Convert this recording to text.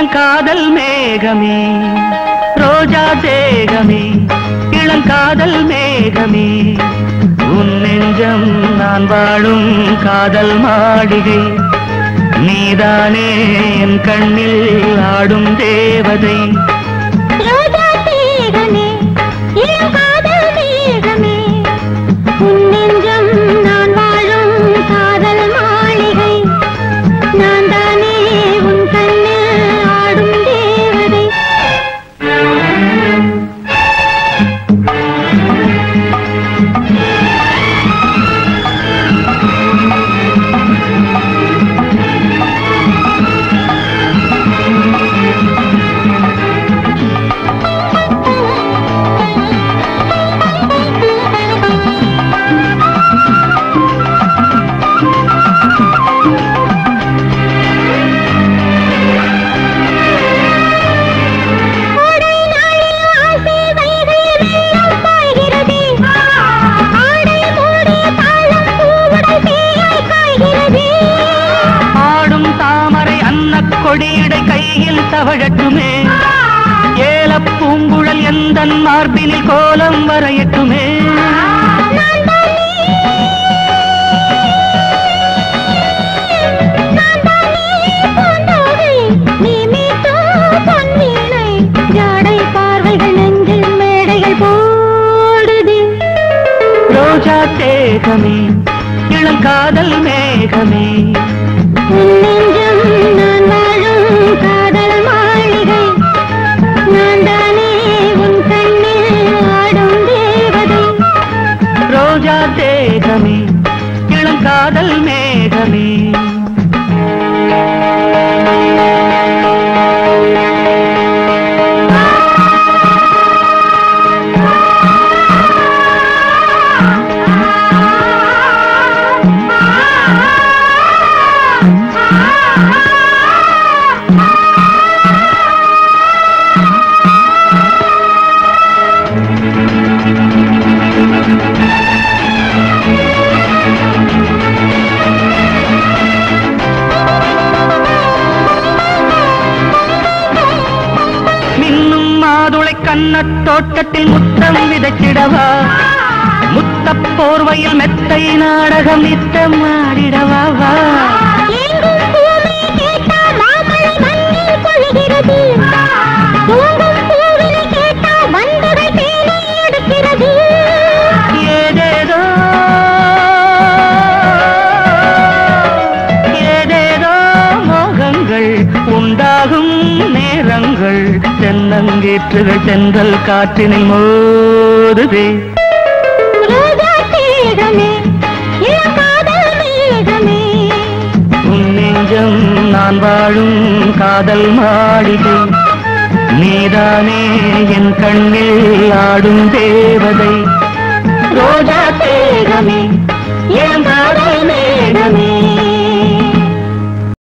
இளங்காதல் மேகமே ரோஜா தேகமே இளங்காதல் மேகமே உன் நெஞ்சம் நான் வாழும் காதல் மாளிகை நீதானே என் கண்ணில் ஆடும் தேவதை ரோஜா தேகமே இளங்காதல் மேகமே உன் நெஞ்சம் நான் வாழும் காதல் மாளிகை நான் தானே உன் கண்ணில் ஆடும் தேவதை கோடை நாளில் ஆசை வைகையில் வெள்ளம் பாய்கிறதே. ஆடை மூடிய தாழம் பூவுடல் தீயாய் காய்கிறதே. ஆடும் தாமரை அன்னக் கொடியிடை கையில் தவழட்டுமே ஏலப் பூங்குழல் எந்தன் மார்பினில் கோலம் வரையட்டுமே நான் தானே, நான் தானே பூந்தோகை, நீ மீட்டும் பொன்வீணை. ஜாடை பார்வைகள் நெஞ்சில் மேடைகள் போடுதே ரோஜா தேகமே இளங்காதல் மேகமே உன் நெஞ்சம் நான் வாழும் காதல் மாளிகை நான் தானே உன் கண்ணில் ஆடும் தேவதை ரோஜா தேகமே இளங்காதல் மேகமே மின்னும் மாதுளை கண்ணத் தோட்டத்தில் முத்தம் விதைச்சிடவா முத்தப் போர்வையில் மெத்தை நாடகம் நித்தம் ஆடிடவா வா எங்கும் பூமி கேட்டால் மாமழை மண்ணில் பொழிகிறது தூங்கும் பூவினை கேட்டால் வண்டுகள் தேனை எடுக்கிறது ஏதேதோ ஏதேதோ மோகங்கள் உண்டாகும் நேரங்கள் தென்னங்கீற்றுகள் தென்றல் காற்றினில் மோதுதே ரோஜா தேகமே இளங்காதல் மேகமே உன் நெஞ்சம் நான் வாழும் காதல் மாளிகை நீதானே என் கண்ணில் ஆடும் தேவதை